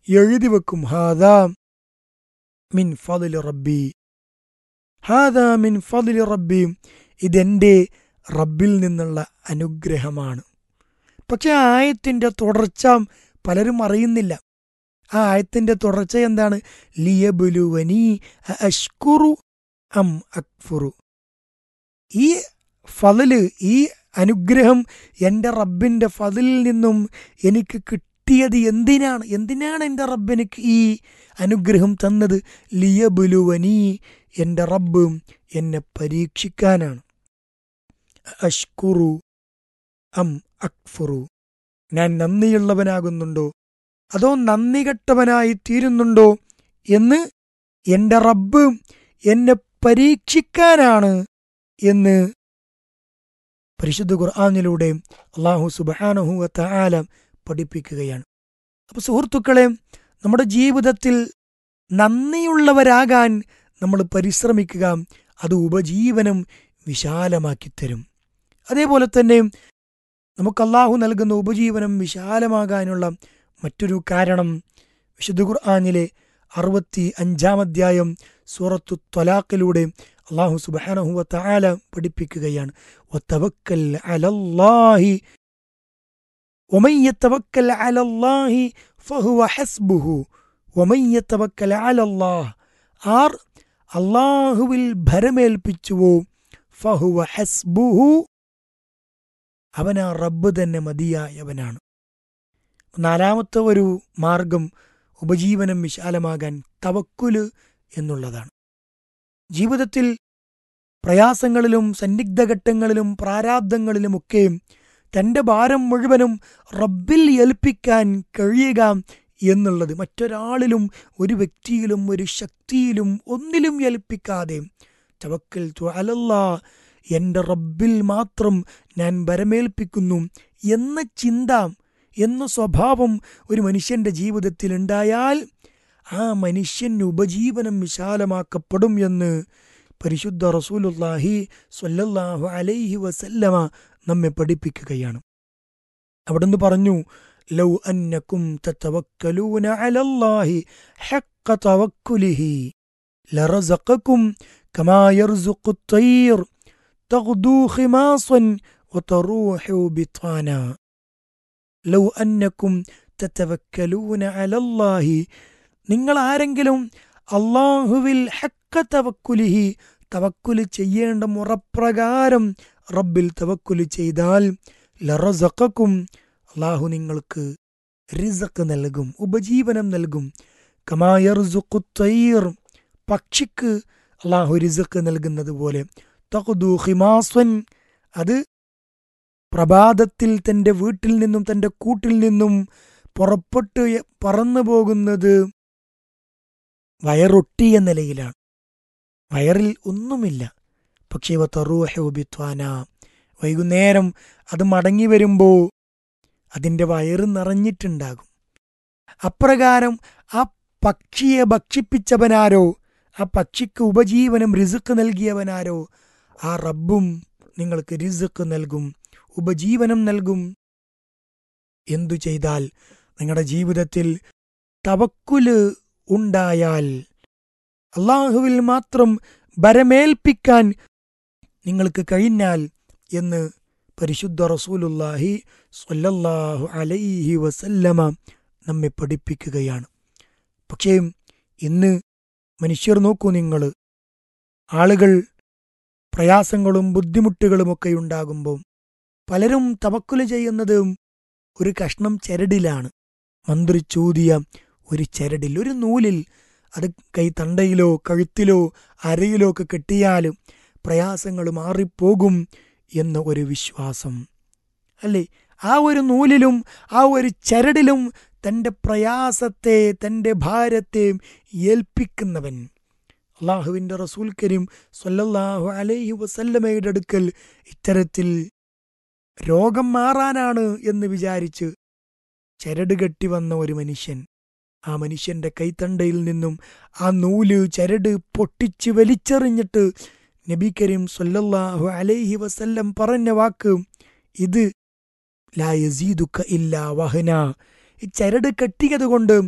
എഴുതി വെക്കും ഹാദാ മിൻ ഫضل റബ്ബി ഹാദാ മിൻ ഫضل റബ്ബി ഇതെൻ്റെ റബ്ബിൽ നിന്നുള്ള അനുഗ്രഹമാണ് പക്ഷെ ആ ആയത്തിൻ്റെ തുടർച്ച പലരും അറിയുന്നില്ല ആ ആയത്തിൻ്റെ തുടർച്ച എന്താണ് ലിയബുലുവനി അഷ്കുറു അം അക്ഫുറു ഈ ഫതില് ഈ അനുഗ്രഹം എൻ്റെ റബ്ബിൻ്റെ ഫതിലിൽ നിന്നും എനിക്ക് കിട്ടിയത് എന്തിനാണ് എന്തിനാണ് എൻ്റെ റബ്ബ് എനിക്ക് ഈ അനുഗ്രഹം തന്നത് ലിയബുലുവനി എൻ്റെ റബ്ബ് എന്നെ പരീക്ഷിക്കാനാണ് അഷ്കുറു അം അക്ഫുറു ഞാൻ നന്ദിയുള്ളവനാകുന്നുണ്ടോ അതോ നന്ദി കെട്ടവനായി തീരുന്നുണ്ടോ എന്ന് എൻ്റെ റബ്ബ് എന്നെ പരീക്ഷിക്കാനാണ് എന്ന് പരിശുദ്ധ ഖുർആാനിലൂടെ അള്ളാഹു സുബാനഹുവത്ത ആല പഠിപ്പിക്കുകയാണ് അപ്പോൾ സുഹൃത്തുക്കളെ നമ്മുടെ ജീവിതത്തിൽ നന്ദിയുള്ളവരാകാൻ നമ്മൾ പരിശ്രമിക്കുക അത് ഉപജീവനം വിശാലമാക്കി തരും അതേപോലെ തന്നെ നമുക്ക് അള്ളാഹു നൽകുന്ന ഉപജീവനം വിശാലമാകാനുള്ള മറ്റൊരു കാരണം വിശുദ്ധ ഖുർആാനിലെ അറുപത്തി അഞ്ചാം അധ്യായം സൂറത്തു ത്വലാഖിലൂടെ അള്ളാഹു സുബാനഹുവ താല പഠിപ്പിക്കുകയാണ് വത്തവക്കൽ അലല്ലാഹി ومن يتوكل على الله فهو حسبه ومن يتوكل على الله ആർ അള്ളാഹുവിൽ ഭരമേൽപ്പിച്ചുവോ ഫഹുവ ഹസ്ബുഹു അവനാ റബ്ബ് തന്നെ മതിയായവനാണ് നാലാമത്തെ ഒരു മാർഗം ഉപജീവനം വിശാലമാകാൻ തവക്കുല് എന്നുള്ളതാണ് ജീവിതത്തിൽ പ്രയാസങ്ങളിലും സന്നിഗ്ധഘട്ടങ്ങളിലും പ്രാരാബ്ദങ്ങളിലുമൊക്കെ തൻ്റെ ഭാരം മുഴുവനും റബ്ബിൽ ഏൽപ്പിക്കാൻ കഴിയുക എന്നുള്ളത് മറ്റൊരാളിലും ഒരു വ്യക്തിയിലും ഒരു ശക്തിയിലും ഒന്നിലും ഏൽപ്പിക്കാതെ തവക്കൽ അലല്ലാ എൻ്റെ റബ്ബിൽ മാത്രം ഞാൻ ഭരമേൽപ്പിക്കുന്നു എന്ന ചിന്ത എന്ന സ്വഭാവം ഒരു മനുഷ്യൻ്റെ ജീവിതത്തിൽ ഉണ്ടായാൽ ആ മനുഷ്യന് ഉപജീവനം വിശാലമാക്കപ്പെടും എന്ന് പരിശുദ്ധ റസൂലുല്ലാഹി സ്വല്ലല്ലാഹു അലൈഹി വസല്ലമ നമ്മെ പഠിപ്പിക്കുകയാണ് അവിടുന്ന് പറഞ്ഞു ലൗ അന്നക്കും തതവക്കലൂന അലല്ലാഹി ഹഖ തവക്കുലിഹി ലറസഖക്കും കമാ യർസുഖു الطير تغدو خماصا وتروح بطانا ലൗ അന്നക്കും തതവക്കലൂന അലല്ലാഹി നിങ്ങൾ ആരെങ്കിലും അള്ളാഹുവിൽ ഹക്ക തവക്കുലിഹി തവക്കുല് ചെയ്യേണ്ട മുറപ്രകാരം റബ്ബിൽ തവക്കുല് ചെയ്താൽ ലറസക്കും അള്ളാഹു നിങ്ങൾക്ക് റിസക്ക് നൽകും ഉപജീവനം നൽകും കമായർസുഖുത്തൈർ പക്ഷിക്ക് അള്ളാഹു റിസക്ക് നൽകുന്നത് പോലെ തഖുദു ഹിമാസ്വൻ അത് പ്രഭാതത്തിൽ തൻ്റെ വീട്ടിൽ നിന്നും തൻ്റെ കൂട്ടിൽ നിന്നും പുറപ്പെട്ട് പറന്നു പോകുന്നത് വയറൊട്ടിയ നിലയിലാണ് വയറിൽ ഒന്നുമില്ല പക്ഷേ തറൂഹോബിത്വാന വൈകുന്നേരം അത് മടങ്ങി വരുമ്പോൾ അതിൻ്റെ വയറ് നിറഞ്ഞിട്ടുണ്ടാകും അപ്രകാരം ആ പക്ഷിയെ ഭക്ഷിപ്പിച്ചവനാരോ ആ പക്ഷിക്ക് ഉപജീവനം റിസുക്ക് നൽകിയവനാരോ ആ റബ്ബും നിങ്ങൾക്ക് റിസുക്ക് നൽകും ഉപജീവനം നൽകും എന്തു ചെയ്താൽ നിങ്ങളുടെ ജീവിതത്തിൽ തവക്കുല് ഉണ്ടായാൽ അള്ളാഹുവിൽ മാത്രം ബരമേൽപ്പിക്കാൻ നിങ്ങൾക്ക് കഴിഞ്ഞാൽ എന്ന് പരിശുദ്ധ റസൂലുല്ലാഹി സ്വല്ലല്ലാഹു അലൈഹി വസല്ലമ നമ്മെ പഠിപ്പിക്കുകയാണ് പക്ഷേ ഇന്ന് മനുഷ്യർ നോക്കൂ നിങ്ങൾ ആളുകൾ പ്രയാസങ്ങളും ബുദ്ധിമുട്ടുകളുമൊക്കെ ഉണ്ടാകുമ്പോൾ പലരും തവക്കുല് ചെയ്യുന്നത് ഒരു കഷ്ണം ചരടിലാണ് മന്ത്രിച്ചൂതിയ ഒരു ചരടിൽ ഒരു നൂലിൽ അത് കൈത്തണ്ടയിലോ കഴുത്തിലോ അരയിലോ ഒക്കെ കെട്ടിയാൽ പ്രയാസങ്ങൾ മാറിപ്പോകും എന്ന ഒരു വിശ്വാസം അല്ലേ ആ ഒരു നൂലിലും ആ ഒരു ചരടിലും തൻ്റെ പ്രയാസത്തെ തൻ്റെ ഭാരത്തെ ഏൽപ്പിക്കുന്നവൻ അള്ളാഹുവിൻ്റെ റസൂൽ കരീം സല്ലല്ലാഹു അലൈഹി വസല്ലമയുടെ അടുക്കൽ ഇത്തരത്തിൽ രോഗം മാറാനാണ് എന്ന് വിചാരിച്ച് ചരട് കെട്ടി വന്ന ഒരു മനുഷ്യൻ ആ മനുഷ്യന്റെ കൈത്തണ്ടയിൽ നിന്നും ആ നൂല് ചരട് പൊട്ടിച്ച് വലിച്ചെറിഞ്ഞിട്ട് നബി കരീം സല്ലല്ലാഹു അലൈഹി വസല്ലം പറഞ്ഞ വാക്ക് ഇത് ലാ യസീദുക്ക ഇല്ലാ വഹന ഈ ചരട് കെട്ടിയത് കൊണ്ട്